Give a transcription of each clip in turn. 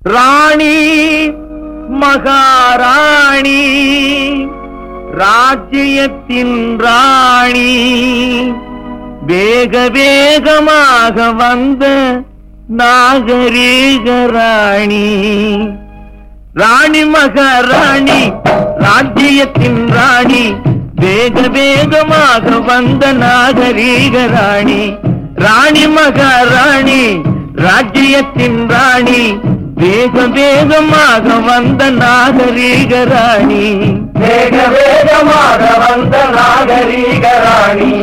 ராணி மகாராணி ராஜ்யத்தின் ராணி வேக வேகமாக வந்த நாகரீக ராணி ராணி மகாராணி ராஜ்யத்தின் ராணி வேக வேகமாக வந்த நாகரீக ராணி ராணி மகாராணி ராஜ்யத்தின் ராணி வேக வேகமாக வந்த நாகரீக ராணி வேக வேகமாக வந்த நாகரீக ராணி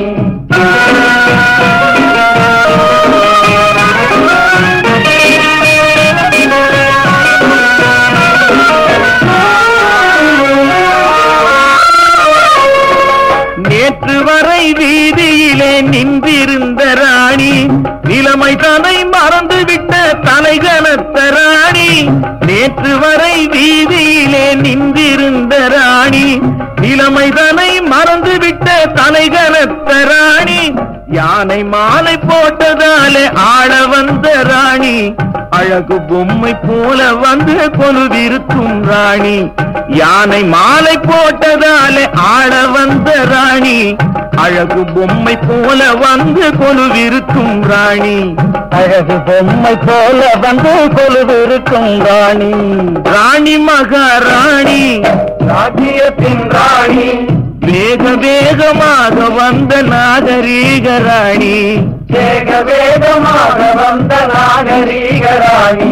நேற்று வரை வீதியிலே நின்றிருந்த ராணி நிலைமை தனை மறந்துவிட்ட தலைகனத்த ராணி நேற்று வரை வீதியிலே நின்றிருந்த ராணி நிலைமை தனை மறந்துவிட்ட தலைகனத்த ராணி யானை மாலை போட்டதாலே ஆள வந்த ராணி அழகு பொம்மை போல வந்து கொலுவிருக்கும் ராணி யானை மாலை போட்டதாலே ஆள வந்த ராணி அழகு பொம்மை போல வந்து கொலுவிருக்கும் ராணி அழகு பொம்மை போல வந்து கொலுவிருக்கும் ராணி ராணி மகாராணி ராஜ்யத்தின் ராணி வேக வேகமாக வந்த நாகரீக ராணி வேக வேகமாக வந்த நாகரீக ராணி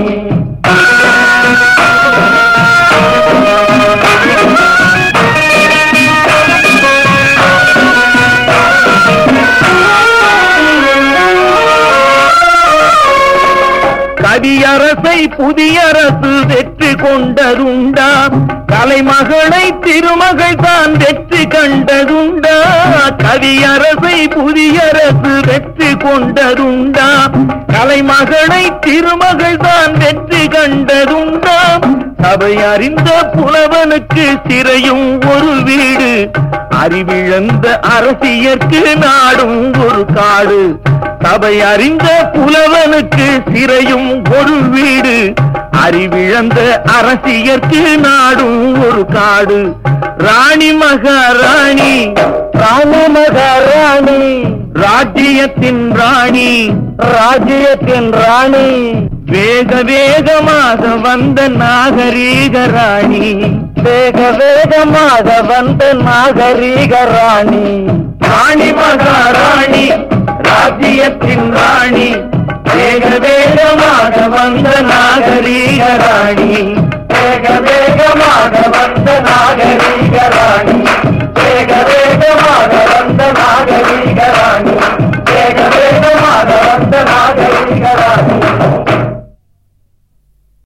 கவியரசை புதியரசு வெற்றி கொண்டதுண்டா கலைமகளை திருமகள் தான் வெற்றி கண்டதுண்டா கவியரசை புதியரசு வெற்றி கொண்டதுண்டா கலைமகளை திருமகள் தான் வெற்றி கண்டதுண்டா சபை அறிந்த புலவனுக்கு சிறையும் ஒரு வீடு அறிவிழந்த அரசியற்கு நாடும் ஒரு காடு சபை அறிந்த புலவனுக்கு சிறையும் ஒரு வீடு அறிவிழந்த அரசியற்கு நாடும் ஒரு காடு ராணி மகாராணி ராணி மகாராணி ராஜ்யத்தின் ராணி ராஜ்யத்தின் ராணி வேக வேகமாக வந்த நாகரீக ராணி வேக வேகமாக வந்த நாகரீக ராணி ராணி மகாராணி ராஜ்யத்தின் ராணி வேக வேகமாக வந்த நாகரீக ராணி